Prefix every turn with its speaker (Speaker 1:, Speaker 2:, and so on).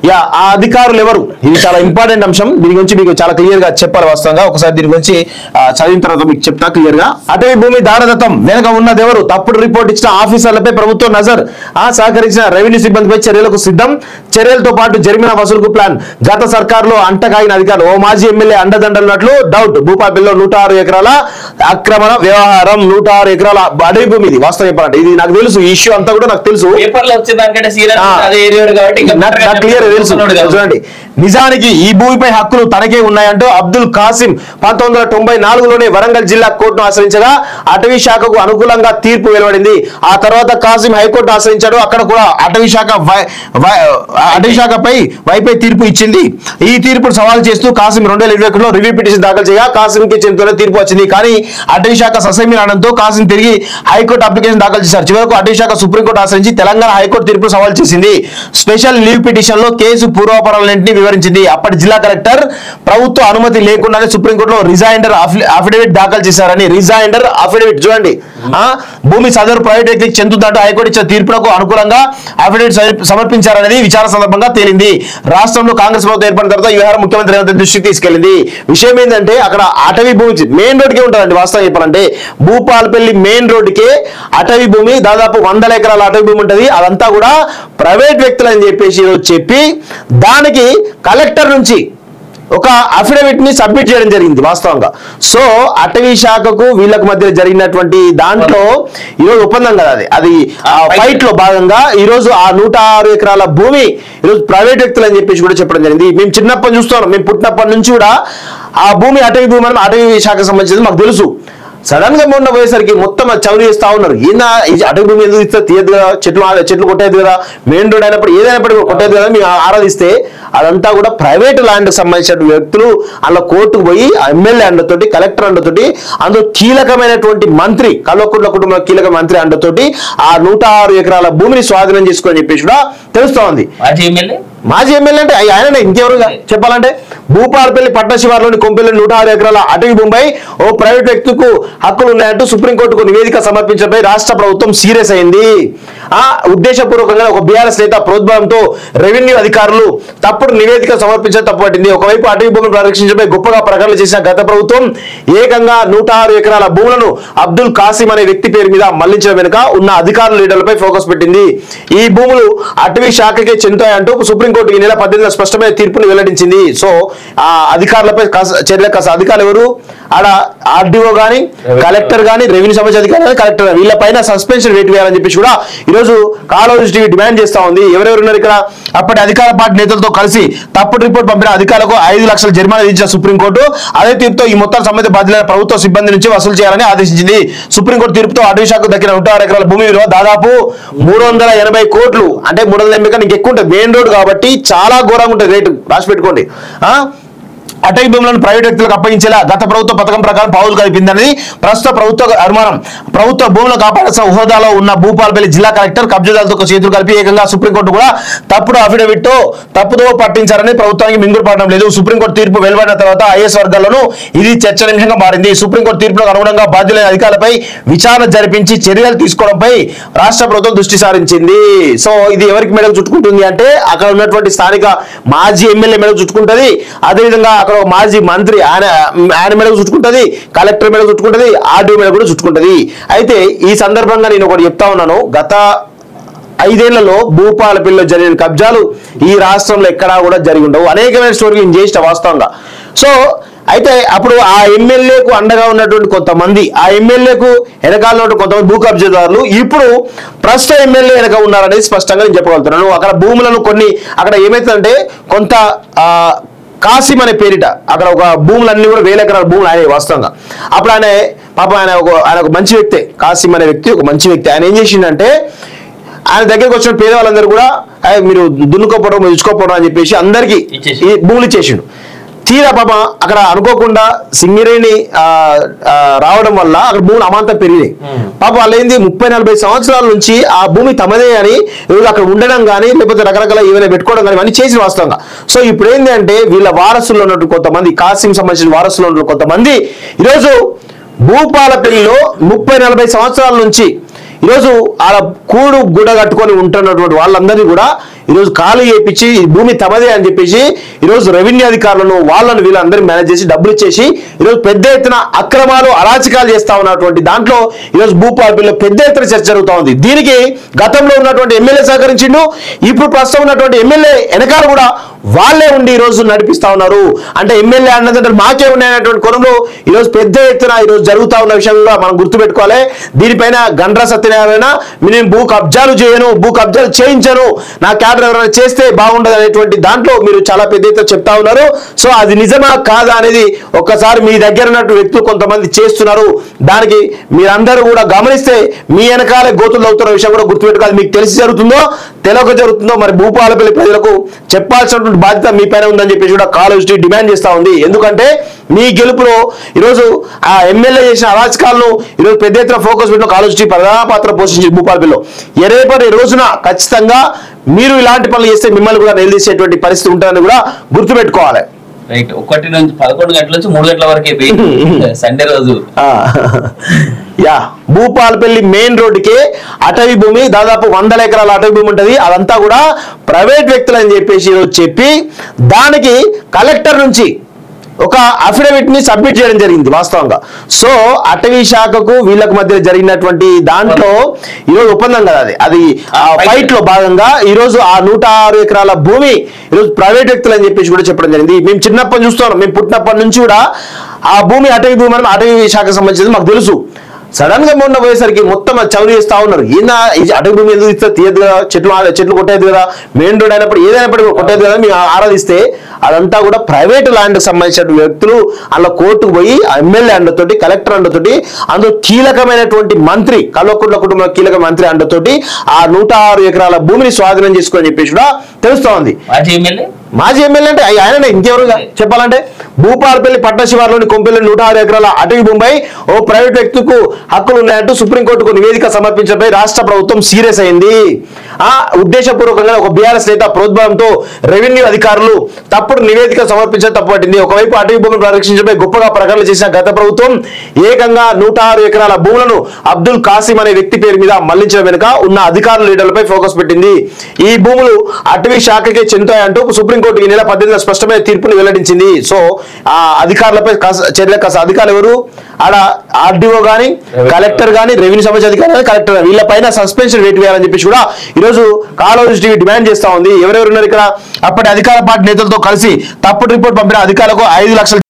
Speaker 1: Yeah ఆ అధికారులు ఎవరు ఇది చాలా ఇంపార్టెంట్ అంశం దీని గురించి మీకు చాలా క్లియర్ గా చెప్పాలి వాస్తవంగా ఒకసారి దీని గురించి ఆ, చదివిన తర్వాత మీకు చెప్తా క్లియర్ గా అటవీ భూమి దారదత్తం వెనక ఉన్నది ఎవరు తప్పుడు రిపోర్ట్ ఇచ్చిన ఆఫీసర్లపై ప్రభుత్వం నజర్ ఆ సహకరించిన రెవెన్యూ సిబ్బందిపై చర్యలకు సిద్ధం చర్యలతో పాటు జరిమిన వసూలుకు ప్లాన్ గత సర్కారులో అంటకాగిన అధికారులు ఓ మాజీ ఎమ్మెల్యే అండదండలున్నట్లు డౌట్ భూపాపిల్లో నూట ఆరు ఎకరాల ఆక్రమణ వ్యవహారం నూట ఆరు ఎకరాల అడవి భూమి ఇది వాస్తవం చెప్పాలంటే ఇది నాకు తెలుసు ఈ ఇష్యూ అంతా కూడా నాకు తెలుసు
Speaker 2: పేపర్ లో వచ్చిన దానికంటే సీరియస్
Speaker 1: ఆ.
Speaker 2: అదే ఏరియా కాబట్టి ఇంకా
Speaker 1: నాకు నాకు క్లియర్ తెలుసు
Speaker 2: చెప్తున్నాడు కదా.
Speaker 1: చూడండి నిజానికి ఈ భూమిపై హక్కులు తనకే ఉన్నాయంటూ అబ్దుల్ కాసిం పంతొమ్మిది వందల తొంభై నాలుగులోనే వరంగల్ జిల్లా కోర్టును ఆశ్రయించగా అటవీ శాఖకు అనుకూలంగా తీర్పు వెలువడింది ఆ తర్వాత కాసిం హైకోర్టు ఆశ్రయించాడు అక్కడ కూడా అటవీ శాఖ వై- వై- అటవీ శాఖపై వైపై తీర్పు ఇచ్చింది ఈ తీర్పును సవాల్ చేస్తూ కాసిం రెండు వేల ఇరవై ఒకటిలో రివ్యూ పిటిషన్ దాఖలు చేయగా కాసింకి చెందుతూనే తీర్పు వచ్చింది కానీ అటవీ శాఖ ససైమి రావడంతో కాసిం తిరిగి హైకోర్టు అప్లికేషన్ దాఖలు చేశారు చివరకు అటవీ శాఖ సుప్రీంకోర్టు ఆశ్రయించి తెలంగాణ హైకోర్టు తీర్పు సవాల్ చేసింది స్పెషల్ లీవ్ పిటిషన్ లో కేసు పూర్వాపరాలన్నింటినీ వివరించింది అప్పటి జిల్లా కలెక్టర్ ప్రభుత్వ అనుమతి లేకుండానే సుప్రీంకోర్టులో రిజైండర్ అఫిడవిట్ దాఖలు చేశారని రిజైండర్ అఫిడవిట్ చూడండి ఆ, భూమి సదరు ప్రైవేట్ వ్యక్తికి చెందుతుందంటూ హైకోర్టు ఇచ్చిన తీర్పునకు అనుకూలంగా అఫిడవిట్ సమర్ప- సమర్పించారనేది విచారణ సందర్భంగా తేలింది రాష్ట్రంలో కాంగ్రెస్ ప్రభుత్వం ఏర్పడిన తర్వాత ఈ వ్యవహారం ముఖ్యమంత్రి రేవంత్ రెడ్డి దృష్టికి తీసుకెళ్లింది విషయం ఏంటంటే అక్కడ అటవీ భూమి మెయిన్ రోడ్డుకే ఉంటుందండి వాస్తవం చెప్పాలంటే భూపాలపల్లి మెయిన్ రోడ్డుకే అటవీ భూమి దాదాపు వందల ఎకరాల అటవీ భూమి ఉంటుంది అదంతా కూడా ప్రైవేట్ వ్యక్తులు అని చెప్పేసి ఈరోజు చెప్పి దానికి కలెక్టర్ నుంచి ఒక అఫిడవిట్ ని సబ్మిట్ చేయడం జరిగింది వాస్తవంగా సో అటవీ శాఖకు వీళ్ళకు మధ్య జరిగినటువంటి దాంట్లో ఈరోజు ఒప్పందం కదా అది అది ఫైట్ లో భాగంగా ఈ రోజు ఆ నూట ఆరు ఎకరాల భూమి ఈరోజు ప్రైవేట్ వ్యక్తులు అని చెప్పేసి కూడా చెప్పడం జరిగింది మేము చిన్నప్పటి చూస్తున్నాం మేము పుట్టినప్పటి నుంచి కూడా ఆ భూమి అటవీ భూమి అని అటవీ శాఖకు సంబంధించింది మాకు తెలుసు సడన్ గా మొన్న పోయేసరికి మొత్తం అది చౌరీ చేస్తా ఉన్నారు ఈయన ఈ అటవీ భూమి ఎందుకు ఇస్తే తీయదు కదా చెట్లు ఆ- చెట్లు కొట్టేది కదా మెయిన్ రోడ్ అయినప్పుడు ఏదైనప్పుడు కొట్టేది కదా మేము ఆరాధిస్తే అదంతా కూడా ప్రైవేట్ ల్యాండ్ సంబంధించిన వ్యక్తులు అలా కోర్టుకు పోయి ఎమ్మెల్యే అండతోటి కలెక్టర్ అండతోటి అందులో కీలకమైనటువంటి మంత్రి కల్వకుంట్ల కుటుంబ కీలక మంత్రి అండతోటి ఆ నూట ఆరు ఎకరాల భూమిని స్వాధీనం చేసుకోని చెప్పేసి కూడా తెలుస్తా ఉంది
Speaker 2: మాజీ ఎమ్మెల్యే
Speaker 1: మాజీ ఎమ్మెల్యే అంటే అయ్య- ఆయననే ఇంకెవరు చెప్పాలంటే భూపాలపల్లి పట్ట శివార్లోని కొంపెల్లి నూట ఆరు ఎకరాల అటవీ భూమిపై ఓ ప్రైవేట్ వ్యక్తికు హక్కులు ఉన్నాయంటూ సుప్రీంకోర్టుకు నివేదిక సమర్పించడంపై రాష్ట్ర ప్రభుత్వం సీరియస్ అయింది ఆ ఉద్దేశపూర్వకంగా ఒక బీఆర్ఎస్ నేత ప్రోద్బలంతో రెవెన్యూ అధికారులు తప్పుడు నివేదిక సమర్పించడం తప్పుపట్టింది ఒకవైపు అటవీ భూమిని పరిరక్షించడంపై గొప్పగా ప్రకటనలు చేసిన గత ప్రభుత్వం ఏకంగా నూట ఆరు ఎకరాల భూములను అబ్దుల్ కాసిం అనే వ్యక్తి పేరు మీద మళ్లించడం వెనుక ఉన్న అధికారుల లీడర్లపై ఫోకస్ పెట్టింది ఈ భూములు అటవీ శాఖకే చెందుతాయంటూ సుప్రీంకోర్టు ఈ నెల పద్దెనిమిది స్పష్టమైన తీర్పును వెల్లడించింది సో ఆ అధికారులపై కాస్త చర్యల కాస్త అధికారులు ఎవరు ఆడ ఆర్డీఓ గాని కలెక్టర్ గాని రెవెన్యూ సంబంధించిన అధికారి గాని కలెక్టర్ గాని వీళ్ళపైన సస్పెన్షన్ వేటు వేయాలని చెప్పేసి కూడా ఈరోజు కాలోజీ టీవీ డిమాండ్ చేస్తా ఉంది ఎవరెవరు ఉన్నారు ఇక్కడ అప్పటి అధికార పార్టీ నేతలతో కలిసి తప్పుడు రిపోర్ట్ పంపిన అధికారులకు ఐదు లక్షల జరిమానా విధించిన సుప్రీంకోర్టు అదే తీర్పుతో ఈ మొత్తం సంబంధిత బాధ్యులైన ప్రభుత్వ సిబ్బంది నుంచి వసూలు చేయాలని ఆదేశించింది సుప్రీంకోర్టు తీర్పుతో అటవీ శాఖకు దక్కిన నూట ఆరు ఎకరాల భూమి విలువ దాదాపు మూడు వందల ఎనభై కోట్లు అంటే మూడు వందల ఎనభై కన్నా ఇంకెక్కువ ఉంటుంది మెయిన్ రోడ్ కాబట్టి చాలా ఘోరంగా ఉంటుంది రేటు రాసి పెట్టుకోండి ఆ? అటవీ భూములను ప్రైవేట్ వ్యక్తులకు అప్పగించేలా గత ప్రభుత్వ పథకం ప్రకారం పావులు కలిపిందని ప్రస్తుత ప్రభుత్వ అనుమానం ప్రభుత్వ భూములను కాపాడాల్సిన హోదాలో ఉన్న భూపాలపల్లి జిల్లా కలెక్టర్ కబ్జాదారులతో చేతులు కలిపి ఏకంగా సుప్రీంకోర్టు కూడా తప్పుడు అఫిడవిట్ తో తప్పుదో పట్టించారని ప్రభుత్వానికి మింగుడు పడడం లేదు సుప్రీంకోర్టు తీర్పు వెలువడిన తర్వాత ఐఎస్ వర్గాల్లోనూ ఇది చర్చనీయాంశంగా మారింది సుప్రీంకోర్టు తీర్పులకు అనుగుణంగా బాధ్యులైన అధికారులపై విచారణ జరిపించి చర్యలు తీసుకోవడంపై రాష్ట్ర ప్రభుత్వం దృష్టి సారించింది సో ఇది ఎవరికి మెడకు చుట్టుకుంటుంది అంటే అక్కడ ఉన్నటువంటి స్థానిక మాజీ ఎమ్మెల్యే మెడకు చుట్టుకుంటది అదేవిధంగా అక్కడ ఒక మాజీ మంత్రి ఆయన ఆయన మెడకు చుట్టుకుంటది కలెక్టర్ మెడకు చుట్టుకుంటది ఆర్డీఓ మీద కూడా చుట్టుకుంటది అయితే ఈ సందర్భంగా నేను ఒకటి చెప్తా ఉన్నాను గత ఐదేళ్లలో భూపాలపల్లిలో జరిగిన కబ్జాలు ఈ రాష్ట్రంలో ఎక్కడా కూడా జరిగి ఉండవు అనేకమైన స్టోరీలు నేను చేసిన వాస్తవంగా సో అయితే అప్పుడు ఆ ఎమ్మెల్యేకు అండగా ఉన్నటువంటి కొంతమంది ఆ ఎమ్మెల్యేకు వెనకాల ఉన్నటువంటి కొంతమంది భూ కబ్జాదారులు ఇప్పుడు ప్రస్తుత ఎమ్మెల్యే వెనక ఉన్నారనేది స్పష్టంగా నేను చెప్పగలుగుతున్నాను అక్కడ భూములను కొన్ని అక్కడ ఏమైతుందంటే కొంత ఆ, కాసిం అనే పేరిట అక్కడ ఒక భూములన్నీ కూడా వేల ఎకరాల భూములు ఆయన వాస్తవంగా అప్పుడు ఆయన పాప ఆయన ఒక ఆయన ఒక మంచి వ్యక్తే కాసిం అనే వ్యక్తి ఒక మంచి వ్యక్తి ఆయన ఏం చేసిండంటే ఆయన దగ్గరికి వచ్చిన పేదవాళ్ళందరూ కూడా "ఏయ్, మీరు దున్నుకోపోవడం మీరు ఇచ్చుకోపోవడం అని చెప్పేసి అందరికీ
Speaker 2: ఇచ్చేసి.
Speaker 1: ఈ భూములు ఇచ్చేసిండు తీరా పాప అక్కడ అనుకోకుండా సింగరేణి ఆ, ఆ, రావడం వల్ల అక్కడ భూములు అమాంతం పెరిగినాయి పాప వాళ్ళు ఏంది ముప్పై నలభై సంవత్సరాల నుంచి ఆ భూమి తమదే అని ఎవరు అక్కడ ఉండడం కానీ లేకపోతే రకరకాల ఏమైనా పెట్టుకోవడం కానీ ఇవన్నీ చేసిన వాస్తవంగా సో ఇప్పుడు ఏంది అంటే వీళ్ళ వారసుల్లో ఉన్నట్టు కొంతమంది కాసిం సంబంధించిన వారసుల్లో ఉన్న కొంతమంది ఈరోజు భూపాలపల్లిలో ముప్పై నలభై సంవత్సరాల నుంచి ఈరోజు ఆడ కూడు గుడ కట్టుకొని ఉంటున్నటువంటి వాళ్ళందరినీ కూడా ఈరోజు ఖాళీ చేయించి ఈ భూమి తమదే అని చెప్పేసి ఈరోజు రెవెన్యూ అధికారులను వాళ్ళను వీళ్ళందరూ మేనేజ్ చేసి డబ్బులు ఇచ్చేసి ఈరోజు పెద్ద ఎత్తున అక్రమాలు అరాచకాలు చేస్తా ఉన్నటువంటి దాంట్లో ఈరోజు భూపాల్పిలో పెద్ద ఎత్తున చర్చ జరుగుతా ఉంది దీనికి గతంలో ఉన్నటువంటి ఎమ్మెల్యే సహకరించిండు ఇప్పుడు ప్రస్తుతం ఉన్నటువంటి ఎమ్మెల్యే వెనకాల కూడా వాళ్ళే ఉండి ఈ రోజు నడిపిస్తా ఉన్నారు అంటే ఎమ్మెల్యే అన్నదంటే మాకే ఉన్నాయనేటువంటి కోణంలో ఈ రోజు పెద్ద ఎత్తున ఈ రోజు జరుగుతా ఉన్న విషయం కూడా మనం గుర్తుపెట్టుకోవాలి దీనిపైన గండ్ర సత్యనారాయణ నేను భూ కబ్జాలు చేయను భూ కబ్జాలు చేయించను నా క్యాడర్ ఎవరైనా చేస్తే బాగుండదు అనేటువంటి దాంట్లో మీరు చాలా పెద్ద ఎత్తున చెప్తా ఉన్నారు సో అది నిజమా కాదా అనేది ఒక్కసారి మీ దగ్గర ఉన్నటువంటి వ్యక్తులు కొంతమంది చేస్తున్నారు దానికి మీరందరూ కూడా గమనిస్తే మీ వెనకాలే గోతులు అవుతున్న విషయం కూడా గుర్తుపెట్టుకోవాలి మీకు తెలిసి జరుగుతుందో తెలియక జరుగుతుందో మరి భూపాలపల్లి ప్రజలకు చెప్పాల్సినటువంటి బాధ్యత మీ పైన ఉందని చెప్పేసి కూడా కాలేజ్ డిమాండ్ చేస్తా ఉంది ఎందుకంటే మీ గెలుపులో ఈరోజు ఆ ఎమ్మెల్యే చేసిన అరాచకాలను ఈరోజు పెద్ద ఎత్తున ఫోకస్ పెట్టిన కాలేజ్ ప్రధాన పాత్ర పోషించి భూపాలపల్లిలో రేపటి రోజున ఖచ్చితంగా మీరు ఇలాంటి పనులు చేస్తే మిమ్మల్ని కూడా నిలదీసేటువంటి పరిస్థితి ఉంటుందని కూడా గుర్తుపెట్టుకోవాలి
Speaker 2: రైట్ ఒకటి నుంచి పదకొండు గంటల నుంచి మూడు గంటల వరకు అయిపోయింది సండే రోజు
Speaker 1: ఆ, యా భూపాలపల్లి మెయిన్ రోడ్డుకి అటవీ భూమి దాదాపు వందల ఎకరాల అటవీ భూమి ఉంటుంది అదంతా కూడా ప్రైవేట్ వ్యక్తులు అని చెప్పేసి ఈరోజు చెప్పి దానికి కలెక్టర్ నుంచి ఒక అఫిడవిట్ ని సబ్మిట్ చేయడం జరిగింది వాస్తవంగా సో అటవీ శాఖకు వీళ్ళకు మధ్య జరిగినటువంటి దాంట్లో ఈరోజు ఒప్పందం కదా అది అది ఫైట్ లో భాగంగా ఈ రోజు ఆ నూట ఆరు ఎకరాల భూమి ఈరోజు ప్రైవేట్ వ్యక్తులు అని చెప్పేసి కూడా చెప్పడం జరిగింది మేము చిన్నప్పటి చూస్తున్నాం మేము పుట్టినప్పటి నుంచి కూడా ఆ భూమి అటవీ భూమి అని అటవీ శాఖకు సంబంధించింది మాకు తెలుసు సడన్ గా మొన్న పోయేసరికి మొత్తం అది చౌరీ చేస్తా ఉన్నారు ఈయన ఈ అటవీ భూమి ఎందుకు ఇస్తే తీయదు కదా చెట్లు ఆ- చెట్లు కొట్టేది కదా మెయిన్ రోడ్ అయినప్పుడు ఏదైనప్పటికీ కొట్టేది కదా మేము ఆరాధిస్తే అదంతా కూడా ప్రైవేట్ ల్యాండ్ సంబంధించిన వ్యక్తులు అలా కోర్టుకు పోయి ఎమ్మెల్యే అండతోటి కలెక్టర్ అండతోటి అందులో కీలకమైనటువంటి మంత్రి కల్వకుంట్ల కుటుంబ కీలక మంత్రి అండతోటి ఆ నూట ఆరు ఎకరాల భూమిని స్వాధీనం చేసుకొని చెప్పేసి కూడా తెలుస్తా ఉంది
Speaker 2: మాజీ ఎమ్మెల్యే
Speaker 1: మాజీ ఎమ్మెల్యే అంటే అయ్య- ఆయననే ఇంకెవరు చెప్పాలంటే భూపాలపల్లి పట్ట శివార్లోని కొంపెల్లి నూట ఆరు ఎకరాల అటవీ భూమిపై ఓ ప్రైవేట్ వ్యక్తికు హక్కులు ఉన్నాయంటూ సుప్రీంకోర్టుకు నివేదిక సమర్పించడంపై రాష్ట్ర ప్రభుత్వం సీరియస్ అయింది ఆ ఉద్దేశపూర్వకంగా ఒక బీఆర్ఎస్ నేత ప్రోద్బలంతో రెవెన్యూ అధికారులు తప్పుడు నివేదిక సమర్పించడం తప్పుపట్టింది ఒకవైపు అటవీ భూమిని పరిరక్షించడంపై గొప్పగా ప్రకటనలు చేసిన గత ప్రభుత్వం ఏకంగా నూట ఆరు ఎకరాల భూములను అబ్దుల్ కాసిం అనే వ్యక్తి పేరు మీద మళ్లించడం వెనుక ఉన్న అధికారుల లీడర్లపై ఫోకస్ పెట్టింది ఈ భూములు అటవీ శాఖకే చెందుతాయంటూ సుప్రీంకోర్టు ఈ నెల పద్దెనిమిది స్పష్టమైన తీర్పును వెల్లడించింది సో ఆ అధికారులపై కాస్త చర్యలు కాస్త అధికారులు ఎవరు ఆడ ఆర్డీఓ గాని కలెక్టర్ గాని రెవెన్యూ సంబంధించిన అధికారి గాని కలెక్టర్ గాని వీళ్ళపైన సస్పెన్షన్ వేటు వేయాలని చెప్పేసి కూడా ఈరోజు కాలోజీ టీవీ డిమాండ్ చేస్తా ఉంది ఎవరెవరు ఉన్నారు ఇక్కడ అప్పటి అధికార పార్టీ నేతలతో కలిసి తప్పుడు రిపోర్ట్ పంపిన అధికారులకు ఐదు లక్షల